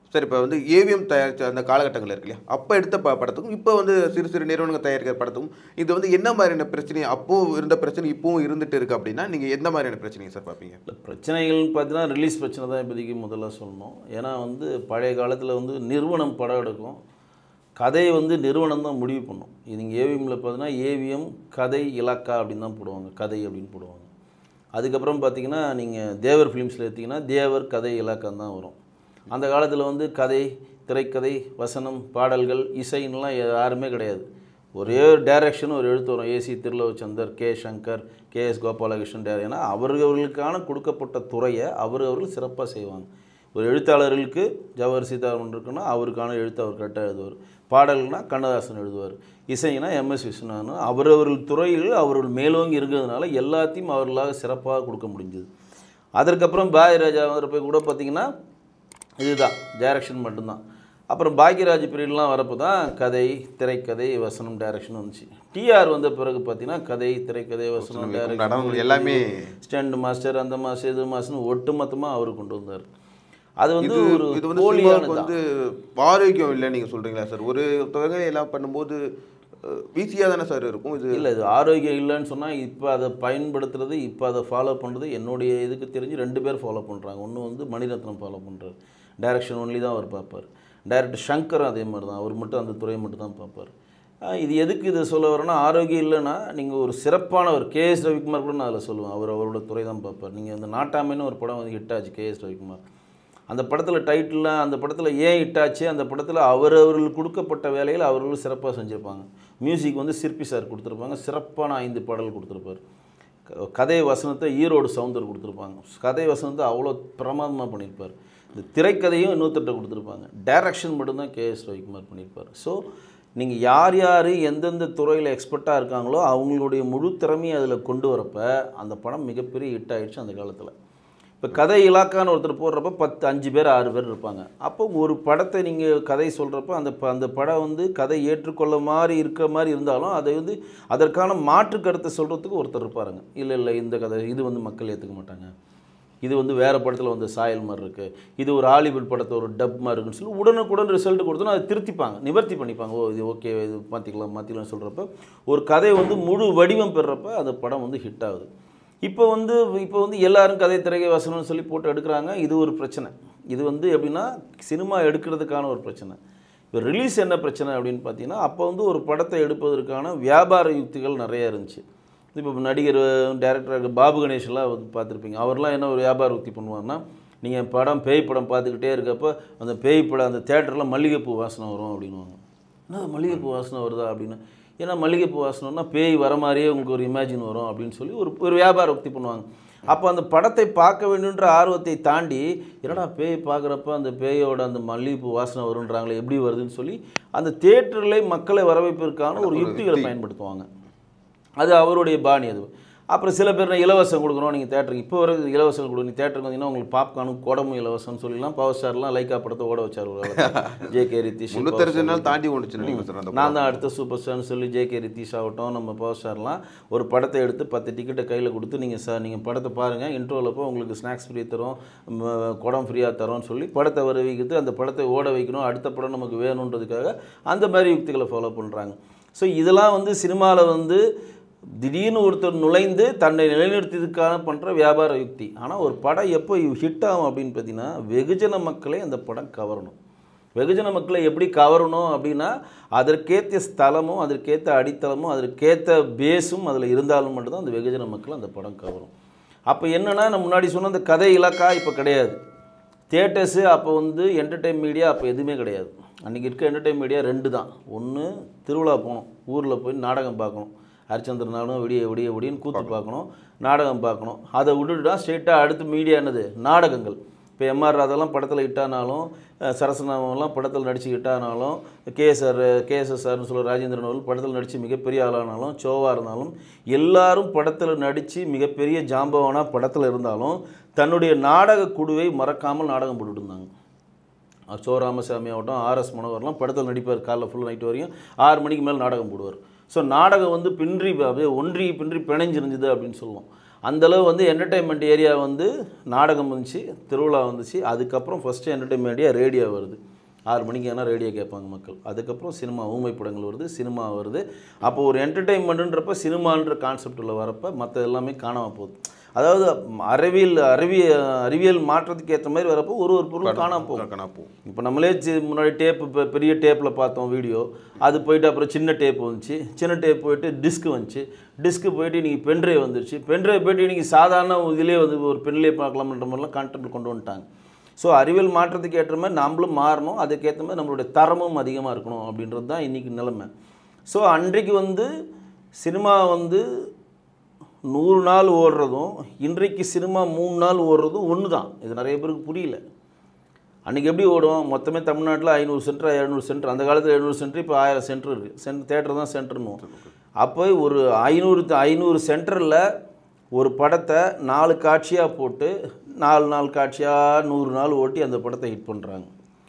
Sir இப்போ வந்து AVM தயாரித்த அந்த காலகட்டங்கள் இருக்கு இல்லையா அப்போ எடுத்த ப படத்துக்கும் இப்போ வந்து சிறு சிறு நிறுவனங்கள் தயாரிக்கிற படத்துக்கும் இது வந்து என்ன மாதிரியான பிரச்சனை அப்போ இருந்த பிரச்சனை இப்போவும் இருந்துட்டு இருக்கு அப்படின்னா நீங்கள் எந்த மாதிரியான பிரச்சனையை சார் பார்ப்பீங்க இல்லை பிரச்சனைகள்னு பார்த்தீங்கன்னா ரிலீஸ் பிரச்சனை தான் இப்போதைக்கு முதல்ல சொல்லணும் ஏன்னா வந்து பழைய காலத்தில் வந்து நிறுவனம் படம் எடுக்கும் கதையை வந்து நிறுவனம் தான் முடிவு பண்ணும் இது இங்கே ஏவிஎம்மில் பார்த்தீங்கன்னா ஏவிஎம் கதை இலக்கா அப்படின்னு தான் போடுவாங்க கதை அப்படின்னு போடுவாங்க அதுக்கப்புறம் பார்த்தீங்கன்னா நீங்கள் தேவர் ஃபிலிம்ஸில் எடுத்திங்கன்னா தேவர் கதை இலக்கம் தான் வரும் அந்த காலத்தில் வந்து கதை திரைக்கதை வசனம் பாடல்கள் இசைன்னுலாம் யாருமே கிடையாது ஒரே ஒரு டைரக்ஷன் ஒரு எழுத்து வரும் A C Thirulokchandar K Shankar K S Gopalakrishnan டேர் ஏன்னா அவர்களுக்கான கொடுக்கப்பட்ட துறையை அவர் அவர்கள் சிறப்பாக செய்வாங்க ஒரு எழுத்தாளர்களுக்கு ஜவஹர் சீதாராமன் இருக்குன்னா அவருக்கான எழுத்து அவர் கரெக்டாக எழுதுவார் பாடல்னா கண்ணதாசன் எழுதுவார் இசைனா எம்எஸ் விஸ்வநாதன் அவரவர்கள் துறையில் அவர்கள் மேலோங்கி இருக்கிறதுனால எல்லாத்தையும் அவர்களாக சிறப்பாக கொடுக்க முடிஞ்சது அதற்கப்புறம் பாய் ராஜா வரப்போ கூட பார்த்தீங்கன்னா இதுதான் டைரக்ஷன் மட்டும்தான் அப்புறம் பாக்யராஜ் பீரியட்லாம் வரப்போ தான் கதை திரைக்கதை வசனம் டைரக்ஷன் வந்துச்சு டிஆர் வந்த பிறகு பார்த்தீங்கன்னா கதை திரைக்கதை வசனம் டைரக்ஷன் நடனங்கள் எல்லாமே ஸ்டண்ட் மாஸ்டர் அந்த மாஸ்டர் இது மாஸ்டர்னு ஒட்டுமொத்தமாக அவர் கொண்டு வந்தார் அது வந்து இது ஒரு இது வந்து போலியானது சினிமாவுக்கு வந்து ஆரோக்கியம் இல்லைன்னு நீங்கள் சொல்கிறீங்களா சார் ஒரு தொகை எல்லாம் பண்ணும்போது ஈஸியாக தானே சார் இருக்கும் இது இல்லை இது ஆரோக்கியம் இல்லைன்னு சொன்னால் இப்போ அதை பயன்படுத்துறது இப்போ அதை ஃபாலோ பண்ணுறது என்னுடைய இதுக்கு தெரிஞ்சு ரெண்டு பேர் ஃபாலோ பண்ணுறாங்க ஒன்று வந்து மணிரத்னம் ஃபாலோ பண்ணுறாரு டைரக்ஷன் ஒன்லி தான் அவர் பார்ப்பார் டைரக்டர் சங்கரும் அதே மாதிரி தான் அவர் மட்டும் அந்த துறையை மட்டும் தான் பார்ப்பார் ஆஹ் இது எதுக்கு இதை சொல்ல வரேன்னா ஆரோக்கியம் இல்லைன்னா நீங்கள் ஒரு சிறப்பானவர் கேஎஸ் ரவிக்குமார் கூட நான் அதில் சொல்லுவேன் அவர் அவரோட துறை தான் பார்ப்பார் நீங்கள் இந்த நாட்டாமைன்னு ஒரு படம் வந்து ஹிட் ஆச்சு கேஎஸ் ரவிக்குமார் அந்த படத்தில் டைட்டில்லாம் அந்த படத்தில் ஏன் ஹிட் ஆச்சு அந்த படத்தில் அவர் அவர்கள் கொடுக்கப்பட்ட வேலையில் அவர்கள் சிறப்பாக செஞ்சுருப்பாங்க மியூசிக் வந்து சிற்பி சார் கொடுத்துருப்பாங்க சிறப்பான ஐந்து பாடல் கொடுத்துருப்பார் க- கதை வசனத்தை ஈரோடு சவுந்தர் கொடுத்துருப்பாங்க கதை வசனத்தை அவ்வளோ பிரமாதமாக பண்ணியிருப்பார் இந்த திரைக்கதையும் இன்னொருத்தட்ட கொடுத்துருப்பாங்க டைரக்ஷன் மட்டும்தான் கேஎஸ் ரவிக்குமார் பண்ணியிருப்பார் ஸோ நீங்கள் யார் யார் எந்தெந்த துறையில் எக்ஸ்பர்ட்டாக இருக்காங்களோ அவங்களுடைய முழு திறமையை அதில் கொண்டு வரப்ப அந்த படம் மிகப்பெரிய ஹிட் ஆயிடுச்சு அந்த காலத்தில் இப்போ கதை இலாக்கான்னு ஒருத்தர் போடுறப்ப பத்து அஞ்சு பேர் ஆறு பேர் இருப்பாங்க அப்போ ஒரு படத்தை நீங்கள் கதை சொல்கிறப்ப அந்த ப- அந்த படம் வந்து கதை ஏற்றுக்கொள்ள மாதிரி இருக்க மாதிரி இருந்தாலும் அதை வந்து அதற்கான மாற்று கருத்தை சொல்கிறதுக்கு ஒருத்தர் இருப்பாருங்க இல்லை இல்லை இந்த கதை இது வந்து மக்கள் ஏற்றுக்க மாட்டாங்க இது வந்து வேறு படத்தில் வந்து சாயல் மாதிரி இருக்குது இது ஒரு ஹாலிவுட் படத்தை ஒரு டப் மாதிரி இருக்குன்னு சொல்லி உடனுக்குடன் ரிசல்ட் கொடுத்தோன்னா அதை திருத்திப்பாங்க நிவர்த்தி பண்ணிப்பாங்க ஓ இது ஓகே இது மாற்றிக்கலாம் மாற்றிக்கலாம் சொல்கிறப்ப ஒரு கதை வந்து முழு வடிவம் பெறுறப்ப அந்த படம் வந்து ஹிட் ஆகுது இப்போ வந்து இப்போ வந்து எல்லாரும் கதை திரைக்கை வசனம்னு சொல்லி போட்டு எடுக்கிறாங்க இது ஒரு பிரச்சனை இது வந்து எப்படின்னா சினிமா எடுக்கிறதுக்கான ஒரு பிரச்சனை இப்போ ரிலீஸ் என்ன பிரச்சனை அப்படின்னு பார்த்தீங்கன்னா அப்போ வந்து ஒரு படத்தை எடுப்பதற்கான வியாபார யுக்திகள் நிறைய இருந்துச்சு இப்போ நடிகர் டேரக்டர் பாபு கணேஷ்லாம் வந்து பார்த்துருப்பீங்க அவர்லாம் என்ன ஒரு வியாபார உத்தி பண்ணுவார்னா நீங்கள் படம் பேய் படம் பார்த்துக்கிட்டே இருக்கப்போ அந்த பேய் படம் அந்த தேட்டரில் மல்லிகைப்பூ வாசனை வரும் அப்படின்னுவாங்க என்ன மல்லிகைப்பூ வாசனை வருதா அப்படின்னு ஏன்னா மல்லிகைப்பூ வாசனைனா பேய் வர மாதிரியே உங்களுக்கு ஒரு இமேஜின் வரும் அப்படின்னு சொல்லி ஒரு ஒரு வியாபார உக்தி பண்ணுவாங்க அப்போ அந்த படத்தை பார்க்க வேண்டுன்ற ஆர்வத்தை தாண்டி என்னடா பேய் பார்க்குறப்ப அந்த பேயோட அந்த மல்லிகைப்பூ வாசனை வருன்றாங்களே எப்படி வருதுன்னு சொல்லி அந்த தேட்டரில் மக்களை வரவேற்பதற்கான ஒரு யுக்திகளை பயன்படுத்துவாங்க அது அவருடைய பாணி அது அப்புறம் சில பேர் நான் இலவசம் கொடுக்குறோம் நீங்கள் தேட்டருக்கு இப்போ வர இலவசம் கொடுங்க நீங்கள் தேட்டருக்கு வந்தீங்கன்னா உங்களுக்கு பாப்கார்னும் குடமும் இலவசம்னு சொல்லலாம் பவர் ஸ்டார்லாம் லைக்கா படத்தை ஓட வச்சார் ஒரு ஜே கே ரித்திஷ் முன்னூத்தறுபது நாள் தாண்டி ஒன்றுச்சு நினைக்கிறேன் சார் அந்த நான் தான் அடுத்த சூப்பர் ஸ்டார்னு சொல்லி ஜே கே ரித்தீஷ் ஆகட்டும் நம்ம பவர் ஸ்டார்லாம் ஒரு படத்தை எடுத்து பத்து டிக்கெட்டை கையில் கொடுத்து நீங்கள் சார் நீங்கள் படத்தை பாருங்கள் இன்ட்ரோவில் போய் உங்களுக்கு ஸ்நாக்ஸ் ஃப்ரீ தரோம் ம, குடம் ஃப்ரீயாக தரோம்னு சொல்லி படத்தை வர வைக்கிறது அந்த படத்தை ஓட வைக்கணும் அடுத்த படம் நமக்கு வேணுன்றதுக்காக அந்த மாதிரி யுக்திகளை ஃபாலோ பண்ணுறாங்க ஸோ இதெல்லாம் வந்து சினிமாவில் வந்து திடீர்னு ஒருத்தர் நுழைந்து தன்னை நிலைநிறுத்தியதுக்கான பண்ணுற வியாபார யுக்தி ஆனால் ஒரு படம் எப்போ ஹிட் ஆகும் அப்படின்னு பார்த்தீங்கன்னா வெகுஜன மக்களை அந்த படம் கவரணும் வெகுஜன மக்களை எப்படி கவரணும் அப்படின்னா அதற்கேற்ற ஸ்தலமும் அதற்கேற்ற அடித்தளமும் அதற்கேற்ற பேஸும் அதில் இருந்தாலும் மட்டும்தான் அந்த வெகுஜன மக்கள் அந்த படம் கவரும் அப்போ என்னென்னா நான் முன்னாடி சொன்ன அந்த கதை இலக்கா இப்போ கிடையாது தியேட்டர்ஸு அப்போ வந்து என்டர்டைன் மீடியா அப்போ எதுவுமே கிடையாது அன்றைக்கி இருக்க என்டர்டைன் மீடியா ரெண்டு தான் ஒன்று திருவிழா போகணும் ஊரில் போய் நாடகம் பார்க்கணும் ஹரிச்சந்திர நாளும் விடிய விடிய விடியன்னு கூத்து பார்க்கணும் நாடகம் பார்க்கணும் அதை விட்டுட்டா ஸ்ட்ரெயிட்டாக அடுத்து மீடியா என்னது நாடகங்கள் இப்போ எம்ஆர் ராதாலாம் படத்தில் இட்டானாலும் அஹ், சரசநாமம்லாம் படத்தில் நடித்து இட்டானாலும் கேஎஸ்ஆர் கேஎஸ்எஸ்ஆர்னு சொல்ல ராஜேந்திரன் அவர்கள் படத்தில் நடித்து மிகப்பெரிய ஆளானாலும் சோவா இருந்தாலும் எல்லாரும் படத்தில் நடித்து மிகப்பெரிய ஜாம்பவானாக படத்தில் இருந்தாலும் தன்னுடைய நாடக குழுவை மறக்காமல் நாடகம் போட்டுட்டு இருந்தாங்க அவர் சோ ராமசாமி ஆகட்டும் ஆர்எஸ் மனோகர்லாம் படத்தில் நடிப்பார் காலைல ஃபுல் நைட் வரையும் ஆறு மணிக்கு மேலே நாடகம் போடுவார் ஸோ நாடகம் வந்து பின்றி அப்படியே ஒன்றி பின்றி பிணைஞ்சிருந்தது அப்படின்னு சொல்லுவோம் அந்தளவு வந்து என்டர்டெயின்மெண்ட் ஏரியா வந்து நாடகம் வந்துச்சு திருவிழா வந்துச்சு அதுக்கப்புறம் ஃபஸ்ட்டு என்டர்டெயின்மெண்ட் ஏரியா ரேடியோ வருது ஆறு மணிக்கு ஆனால் ரேடியோ கேட்பாங்க மக்கள் அதுக்கப்புறம் சினிமா ஊமை படங்கள் வருது சினிமா வருது அப்போ ஒரு என்டர்டெயின்மெண்ட்டுன்றப்ப சினிமான்ற கான்செப்ட் உள்ள வரப்ப மற்ற எல்லாமே காணாமல் போகுது அதாவது அறிவியல் அறிவிய அறிவியல் மாற்றத்துக்கு ஏற்ற மாதிரி வரப்போ ஒரு ஒரு பொருள் காணாமல் போகும் கணாப்பூ இப்போ நம்மளே சி- முன்னாடி டேப்பு இப்போ பெரிய டேப்பில் பார்த்தோம் வீடியோ அது போயிட்டு அப்புறம் சின்ன டேப் வந்துச்சு சின்ன டேப் போயிட்டு டிஸ்க் வந்துச்சு டிஸ்க்கு போயிட்டு இன்றைக்கி பென்ட்ரைவ் வந்துருச்சு பென்ட்ரைவ் போயிட்டு இன்றைக்கி சாதாரண இதிலே வந்து ஒரு பெண்ணிலே பார்க்கலாம்ன்ற மாதிரிலாம் கான்டெப்ட் கொண்டு வந்துட்டாங்க ஸோ அறிவியல் மாற்றத்துக்கு ஏற்ற மாதிரி நாமளும் மாறணும் அதுக்கேற்ற மாதிரி நம்மளுடைய தரமும் அதிகமாக இருக்கணும் அப்படின்றது தான் இன்றைக்கி நிலைமை ஸோ அன்றைக்கு வந்து சினிமா வந்து நூறு நாள் ஓடுறதும் இன்றைக்கு சினிமா மூணு நாள் ஓடுறதும் ஒன்று தான் இது நிறைய பேருக்கு புரியல அன்றைக்கி எப்படி ஓடும் மொத்தமே தமிழ்நாட்டில் ஐநூறு சென்டர் இரநூறு சென்டர் அந்த காலத்தில் எழுநூறு சென்டர் இப்போ ஆயிரம் சென்டர் இருக்குது சென்ட் தேட்டர் தான் சென்டர்னுவோம் அப்போ ஒரு ஐநூறு ஐநூறு சென்டரில் ஒரு படத்தை நாலு காட்சியாக போட்டு நாலு நாள் காட்சியாக நூறு நாள் ஓட்டி அந்த படத்தை ஹிட் பண்ணுறாங்க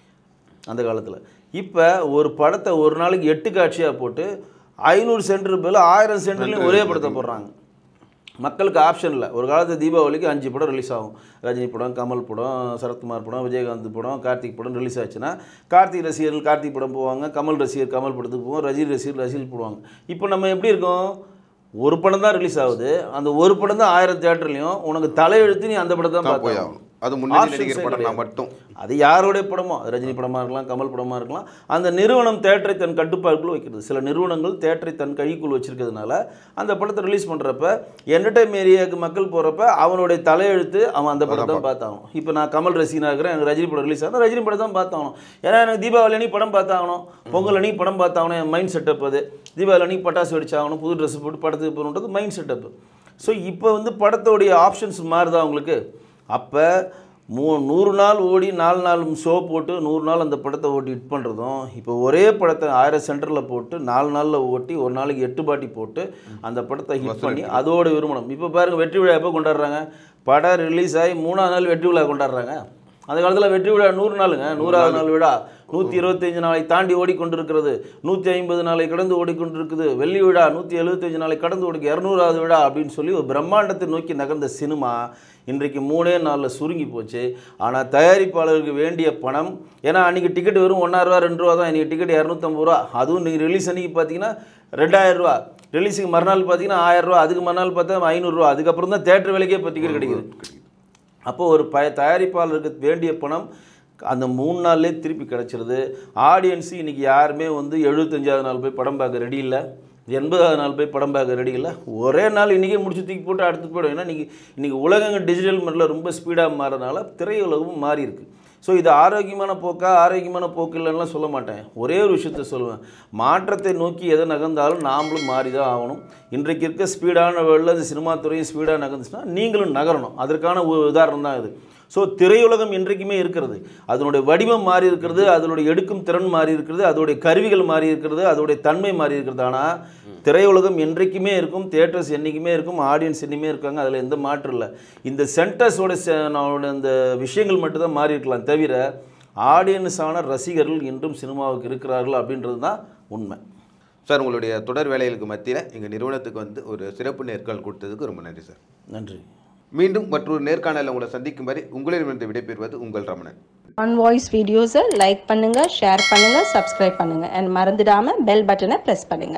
அந்த காலத்தில் இப்போ ஒரு படத்தை ஒரு நாளைக்கு எட்டு காட்சியாக போட்டு ஐநூறு சென்டர் பேர் ஆயிரம் சென்டர்லையும் ஒரே படத்தை போடுறாங்க மக்களுக்கு ஆப்ஷன் இல்லை ஒரு காலத்து தீபாவளிக்கு அஞ்சு படம் ரிலீஸ் ஆகும் ரஜினி படம் கமல் படம் சரத்குமார் படம் விஜயகாந்த் படம் கார்த்திக் படம் ரிலீஸ் ஆச்சுன்னா கார்த்திக் ரசிகர்கள் கார்த்திக் படம் போவாங்க கமல் ரசிகர் கமல் படத்துக்கு போவோம் ரஜினி ரசிகர் ரசிகர் போடுவாங்க இப்போ நம்ம எப்படி இருக்கோம் ஒரு படம் தான் ரிலீஸ் ஆகுது அந்த ஒரு படம் தான் ஆயிரம் தேட்டர்லையும் உனக்கு தலையெழுத்து நீ அந்த படத்தை தான் தான் போய் பார்த்து ஆகணும் அது முன்னாடி Options நடிகர் ஏ படம்னா கிடையாது. மட்டும் அது யாருடைய படமோ அது ரஜினி படமாக இருக்கலாம் கமல் படமாக இருக்கலாம் அந்த நிறுவனம் தேட்டரை தன் கட்டுப்பாடுக்குள்ள வைக்கிறது சில நிறுவனங்கள் தேட்டரை தன் கைக்குள் வச்சிருக்கிறதுனால அந்த படத்தை ரிலீஸ் பண்ணுறப்ப என்டர்டைம் ஏரியாவுக்கு மக்கள் போகிறப்ப அவனுடைய தலையெழுத்து அவன் அந்த படத்தை தான் பார்த்தாகணும் இப்போ நான் கமல் ரசிகனாக இருக்கிறேன் எனக்கு ரஜினி படம் ரிலீஸ் ஆகுது ரஜினி படம் தான் பார்த்தாகணும் ஏன்னா எனக்கு தீபாவளி அன்னைக்கு படம் பார்த்தாகணும் பொங்கல் அன்னைக்கு படம் பார்த்தாகணும் என் மைண்ட் செட்டப் அது தீபாவளி அன்னைக்கு பட்டாசு வெடிச்சாகணும் புது ட்ரெஸ் போட்டு படத்துக்கு போகணுன்றது மைண்ட் செட்டப் ஸோ இப்போ வந்து படத்தோடைய ஆப்ஷன்ஸ் மாறுதா உங்களுக்கு அப்போ மூ நூறு நாள் ஓடி நாலு நாள் ஷோ போட்டு நூறு நாள் அந்த படத்தை ஓட்டி ஹிட் பண்ணுறதும் இப்போ ஒரே படத்தை ஆயிரம் சென்டரில் போட்டு நாலு நாளில் ஓட்டி ஒரு நாளைக்கு எட்டு பாட்டி போட்டு அந்த படத்தை ஹிட் பண்ணி அதோட விரும்பணும் இப்போ பாருங்கள் வெற்றி விழா எப்போ கொண்டாடுறாங்க படம் ரிலீஸ் ஆகி மூணாவது நாள் வெற்றி விழா கொண்டாடுறாங்க அந்த காலத்தில் வெற்றி விழா நூறு நாளுங்க நூறாவது நாள் விழா நூற்றி இருபத்தஞ்சு நாளை தாண்டி ஓடிக்கொண்டிருக்கிறது நூற்றி ஐம்பது நாளை கடந்து ஓடிக்கொண்டிருக்குது வெள்ளி விழா நூற்றி எழுபத்தஞ்சு நாளை கடந்து ஓடி இரநூறாவது விழா அப்படின்னு சொல்லி ஒரு பிரம்மாண்டத்தை நோக்கி நகர்ந்த சினிமா இன்றைக்கு மூணே நாளில் சுருங்கி போச்சு ஆனால் தயாரிப்பாளருக்கு வேண்டிய பணம் ஏன்னா அன்றைக்கி டிக்கெட் வெறும் ஒன்றாயிரரூவா ரெண்டு ரூபா தான் இன்றைக்கி டிக்கெட் இரநூத்தம்பது ரூபா அதுவும் நீங்கள் ரிலீஸ் அன்றைக்கி பார்த்தீங்கன்னா ரெண்டாயிரம் ரூபா ரிலீஸுக்கு மறுநாள் பார்த்தீங்கன்னா ஆயிரம் ரூபா அதுக்கு மறுநாள் பார்த்தா ஐநூறுரூவா அதுக்கப்புறம் தான் தேட்டர் விலைக்கே இப்போ டிக்கெட் கிடைக்குது அப்போ ஒரு பய தயாரிப்பாளருக்கு வேண்டிய பணம் அந்த மூணு நாள்லேயே திருப்பி கிடச்சிருது ஆடியன்ஸு இன்றைக்கி யாருமே வந்து எழுபத்தஞ்சாவது நாள் போய் படம் பார்க்க ரெடி இல்லை எண்பதாவது நாள் போய் படம் பார்க்க ரெடி இல்லை ஒரே நாள் இன்றைக்கே முடிச்சு தூக்கி போட்டு அடுத்து போயிடும் ஏன்னா இன்றைக்கி இன்றைக்கி உலகங்க டிஜிட்டல் முறையில் ரொம்ப ஸ்பீடாக மாறனால திரையுலகமும் மாறி இருக்கு ஸோ இது ஆரோக்கியமான போக்கா ஆரோக்கியமான போக்கு இல்லைன்னுலாம் சொல்ல மாட்டேன் ஒரே ஒரு விஷயத்த சொல்லுவேன் மாற்றத்தை நோக்கி எதை நகர்ந்தாலும் நாமளும் மாறி தான் ஆகணும் இன்றைக்கு இருக்க ஸ்பீடான வேர்ல்டில் இந்த சினிமா துறையும் ஸ்பீடாக நகர்ந்துச்சுன்னா நீங்களும் நகரணும் அதற்கான ஒரு உதாரணம் தான் இது ஸோ திரையுலகம் இன்றைக்குமே இருக்கிறது அதனுடைய வடிவம் மாறி இருக்கிறது அதனுடைய எடுக்கும் திறன் மாறி இருக்கிறது அதோடைய கருவிகள் மாறி இருக்கிறது அதோடைய தன்மை மாறி இருக்கிறது ஆனால் திரையுலகம் என்றைக்குமே இருக்கும் தியேட்டர்ஸ் என்றைக்குமே இருக்கும் ஆடியன்ஸ் என்னைக்குமே இருக்காங்க அதில் எந்த மாற்றம் இல்லை இந்த சென்டர்ஸோட அந்த விஷயங்கள் மட்டும்தான் மாறி இருக்கலாம் தவிர ஆடியன்ஸான ரசிகர்கள் இன்றும் சினிமாவுக்கு இருக்கிறார்கள் அப்படின்றது தான் உண்மை சார் உங்களுடைய தொடர் வேலைகளுக்கு மத்தியில் எங்கள் நிறுவனத்துக்கு வந்து ஒரு சிறப்பு நேர்காணல் கொடுத்ததுக்கு ரொம்ப நன்றி சார் நன்றி மீண்டும் மற்றொரு நேர்காணலில் உங்களை சந்திக்கும் வரை உங்களிடமிருந்து விடைபெறுவது உங்கள் ரமணன் ஆன் வாய்ஸ் வீடியோஸை லைக் பண்ணுங்க ஷேர் பண்ணுங்க சப்ஸ்கிரைப் பண்ணுங்க அண்ட் மறந்துடாம பெல் பட்டனை ப்ரெஸ் பண்ணுங்க